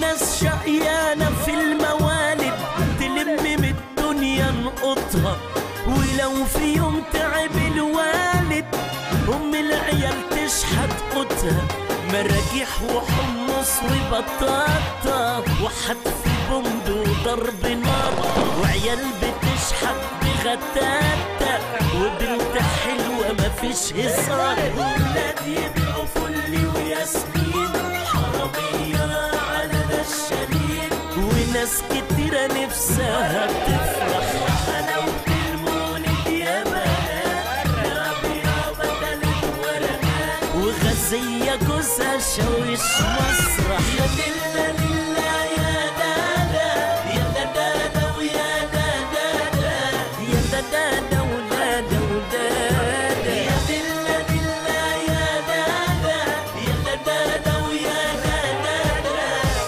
ناس شقيانة في الموالد تلم من الدنيا نقطها ولو في يوم تعب الوالد أم العيال تشحت قوتها مراجيح وحمص وبطاطا وحتف بومب وضرب نار وعيال بتشحت بغتاتة وبنت حلوة مفيش هزار ولاد يبقوا فل وياسمين حرامية على نشالين وناس كتيرة نفسها تفرح حلاوة المولد يا بنات ربيع بدل الورقات وغزية جوزها شوش مسرح يا لله لله يا دادا يا دادا ويا دادا يا دادا ولادا ولادا يا لله لله يا دادا يا دادا ويا دادا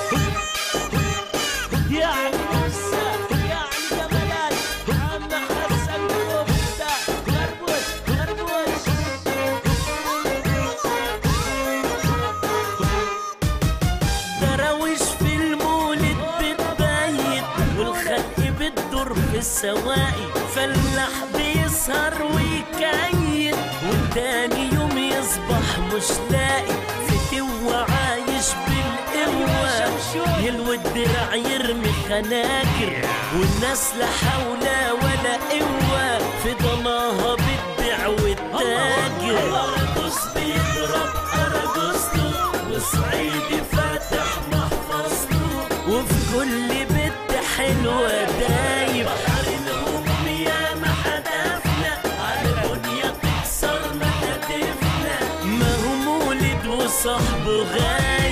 يا عروسة يا عم جمالات عم حسن كفتة خربوش خربوش دراويش في المولد بتبيت والخلق بتدور في السواقي فلاح بيسهر ويكيد وتاني يوم يصبح مش لاقي فتوة عايش بالقوة يلوي الدرع يرمي خناجر والناس لا حول ولا قوة في ضناها بتبيع وتتاجر أرجوز بيضرب أرجوزته وصعيدي فاتح محفظته وفي كل بنت حلوة دايب بحر الهموم يا ما حدفنا على الدنيا تكسر مهاتفنا ما هو مولد وصاحبه غايب